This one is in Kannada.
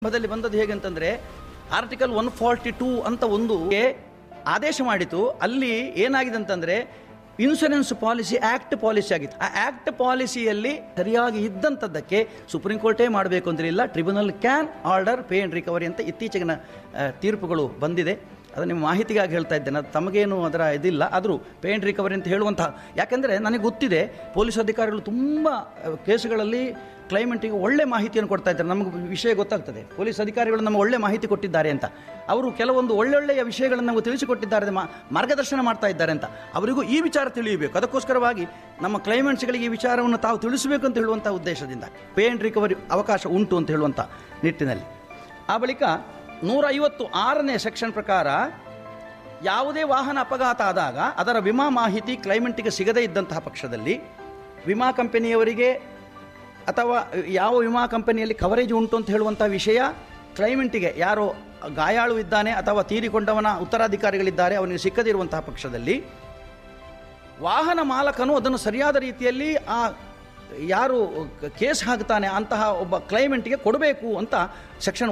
ಸಂದರ್ಭದಲ್ಲಿ ಬಂದದ್ದು ಹೇಗೆ ಅಂತಂದ್ರೆ ಆರ್ಟಿಕಲ್ ಒನ್ ಫಾರ್ಟಿ ಟೂ ಅಂತ ಒಂದು ಆದೇಶ ಮಾಡಿತು ಅಲ್ಲಿ ಏನಾಗಿದೆ ಅಂತಂದ್ರೆ ಇನ್ಶೂರೆನ್ಸ್ ಪಾಲಿಸಿ ಆಕ್ಟ್ ಪಾಲಿಸಿ ಆಗಿತ್ತು ಆ ಆಕ್ಟ್ ಪಾಲಿಸಿಯಲ್ಲಿ ಸರಿಯಾಗಿ ಇದ್ದಂಥದ್ದಕ್ಕೆ ಸುಪ್ರೀಂ ಕೋರ್ಟೇ ಮಾಡಬೇಕು ಅಂತಿರಲಿಲ್ಲ tribunal can order pay and recovery ಅಂತ ಇತ್ತೀಚೆಗಿನ ಆ, ತೀರ್ಪುಗಳು ಬಂದಿದೆ ಅದು ನಿಮ್ಮ ಮಾಹಿತಿಗಾಗಿ ಹೇಳ್ತಾ ಇದ್ದೇನೆ ಅದು ತಮಗೇನು ಅದರ ಇದಿಲ್ಲ ಆದರೂ ಪೇ ಅಂಡ್ ರಿಕವರಿ ಅಂತ ಹೇಳುವಂತಹ ಯಾಕೆಂದರೆ ನನಗೆ ಗೊತ್ತಿದೆ ಪೊಲೀಸ್ ಅಧಿಕಾರಿಗಳು ತುಂಬ ಆ, ಕೇಸುಗಳಲ್ಲಿ ಕ್ಲೈಮೆಂಟಿಗೆ ಒಳ್ಳೆ ಮಾಹಿತಿಯನ್ನು ಕೊಡ್ತಾ ಇದ್ದಾರೆ ನಮಗೆ ವಿಷಯ ಗೊತ್ತಾಗ್ತದೆ ಪೊಲೀಸ್ ಅಧಿಕಾರಿಗಳು ನಮಗೆ ಒಳ್ಳೆ ಮಾಹಿತಿ ಕೊಟ್ಟಿದ್ದಾರೆ ಅಂತ ಅವರು ಕೆಲವೊಂದು ಒಳ್ಳೊಳ್ಳೆಯ ವಿಷಯಗಳನ್ನು ನಮಗೆ ತಿಳಿಸಿಕೊಟ್ಟಿದ್ದಾರೆ ಮಾ- ಮಾರ್ಗದರ್ಶನ ಮಾಡ್ತಾ ಇದ್ದಾರೆ ಅಂತ ಅವರಿಗೂ ಈ ವಿಚಾರ ತಿಳಿಯಬೇಕು ಅದಕ್ಕೋಸ್ಕರವಾಗಿ ನಮ್ಮ ಕ್ಲೈಮೆಂಟ್ಸ್ಗಳಿಗೆ ಈ ವಿಚಾರವನ್ನು ತಾವು ತಿಳಿಸಬೇಕು ಅಂತ ಹೇಳುವಂಥ ಉದ್ದೇಶದಿಂದ ಪೇ ಅಂಡ್ ರಿಕವರಿ ಅವಕಾಶ ಉಂಟು ಅಂತ ಹೇಳುವಂಥ ನಿಟ್ಟಿನಲ್ಲಿ ಆ ಬಳಿಕ ನೂರ ಐವತ್ತು ಆರನೇ ಸೆಕ್ಷನ್ ಪ್ರಕಾರ ಯಾವುದೇ ವಾಹನ ಅಪಘಾತ ಆದಾಗ ಅದರ ವಿಮಾ ಮಾಹಿತಿ ಕ್ಲೈಮೆಂಟಿಗೆ ಸಿಗದೇ ಇದ್ದಂತಹ ಪಕ್ಷದಲ್ಲಿ ವಿಮಾ ಕಂಪನಿಯವರಿಗೆ ಅಥವಾ ಯಾವ ವಿಮಾ ಕಂಪನಿಯಲ್ಲಿ ಕವರೇಜ್ ಉಂಟು ಅಂತ ಹೇಳುವಂಥ ವಿಷಯ ಕ್ಲೈಮೆಂಟಿಗೆ ಯಾರೋ ಗಾಯಾಳು ಇದ್ದಾನೆ ಅಥವಾ ತೀರಿಕೊಂಡವನ ಉತ್ತರಾಧಿಕಾರಿಗಳಿದ್ದಾರೆ ಅವನಿಗೆ ಸಿಕ್ಕದಿರುವಂತಹ ಪಕ್ಷದಲ್ಲಿ ವಾಹನ ಮಾಲಕನು ಅದನ್ನು ಸರಿಯಾದ ರೀತಿಯಲ್ಲಿ ಆ ಯಾರು ಕೇಸ್ ಹಾಕ್ತಾನೆ ಅಂತಹ ಒಬ್ಬ ಕ್ಲೈಮೆಂಟ್ಗೆ ಕೊಡಬೇಕು ಅಂತ ಸೆಕ್ಷನ್